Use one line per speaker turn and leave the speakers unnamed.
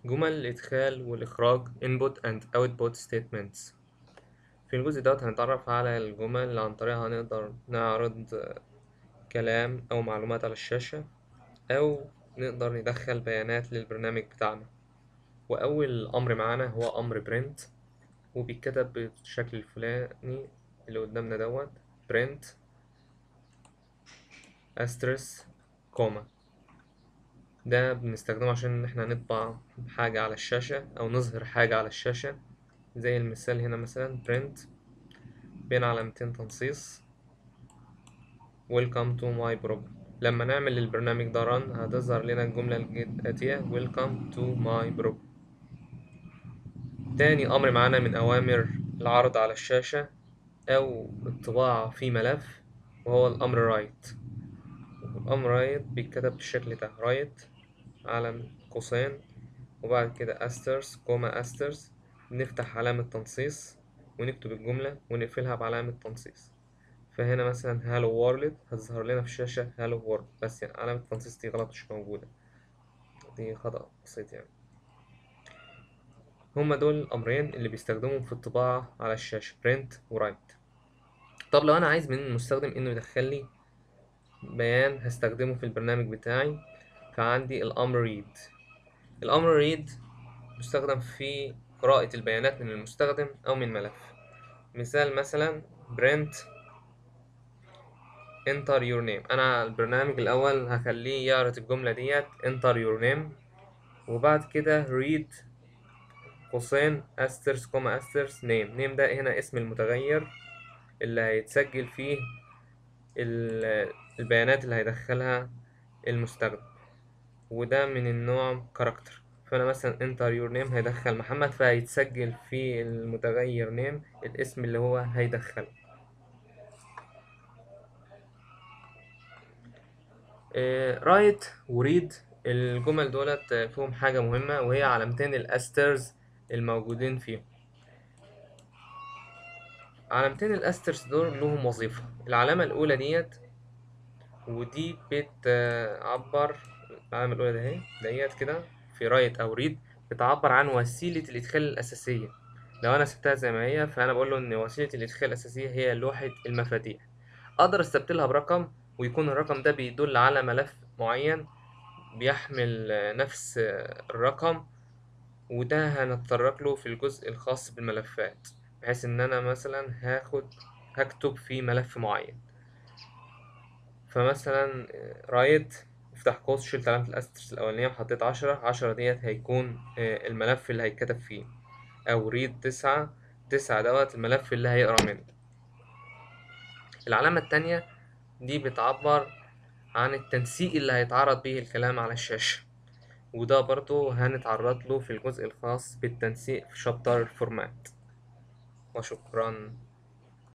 جمل الإدخال والإخراج input and output statements في الجزء دوت هنتعرف على الجمل اللي عن طريقها هنقدر نعرض كلام أو معلومات على الشاشة أو نقدر ندخل بيانات للبرنامج بتاعنا وأول أمر معانا هو أمر print وبيتكتب بالشكل الفلاني اللي قدامنا دوت print asterisk كوما ده بنستخدمه عشان إن احنا نطبع حاجة على الشاشة أو نظهر حاجة على الشاشة زي المثال هنا مثلا print بين علامتين تنصيص welcome to my program لما نعمل للبرنامج ده run هتظهر لنا الجملة الآتية welcome to my program تاني أمر معانا من أوامر العرض على الشاشة أو الطباعة في ملف وهو الأمر write الأمر write بيتكتب بالشكل ده write علم قوسين وبعد كده أسترس كوما أسترس نفتح علامة تنصيص ونكتب الجملة ونقفلها بعلامة تنصيص فهنا مثلا هالو وورلد هتظهر لنا في الشاشة هالو وورلد بس يعني علامة التنصيص دي غلط مش موجودة دي خطأ بسيط يعني هما دول الأمرين اللي بيستخدمهم في الطباعة على الشاشة print و write طب لو أنا عايز من المستخدم إنه يدخل لي بيان هستخدمه في البرنامج بتاعي فعندي الأمر read الأمر read بيستخدم في قراءة البيانات من المستخدم أو من ملف مثال مثلا print enter your name أنا البرنامج الأول هخليه يعرض الجملة ديت enter your name وبعد كده read قوسين أسترس كوما أسترس name name ده هنا اسم المتغير اللي هيتسجل فيه البيانات اللي هيدخلها المستخدم وده من النوع كاركتر فانا مثلا enter your name هيدخل محمد فهيتسجل في المتغير name الاسم اللي هو هيدخله رايت وريد الجمل دولت فيهم حاجة مهمة وهي علامتين الاسترز الموجودين فيهم علامتين الاسترز دول لهم وظيفة العلامة الأولى ديت ودي بتعبر العلامة الأولى ده اهي ديت كده في رايت أو ريد بتعبر عن وسيلة الإدخال الأساسية لو أنا سبتها زي ما هي فأنا بقول له إن وسيلة الإدخال الأساسية هي لوحة المفاتيح أقدر استبدلها برقم ويكون الرقم ده بيدل على ملف معين بيحمل نفس الرقم وده هنتطرق له في الجزء الخاص بالملفات بحيث إن أنا مثلا هاخد هكتب في ملف معين فمثلا رايت افتح قوس شلت علامة الأسترس الأولانية وحطيت عشرة عشرة ديت هيكون الملف اللي هيتكتب فيه أو ريد تسعة تسعة دوت الملف اللي هيقرا منه العلامة التانية دي بتعبر عن التنسيق اللي هيتعرض به الكلام على الشاشة وده برضو هنتعرض له في الجزء الخاص بالتنسيق في شابتر الفورمات وشكرا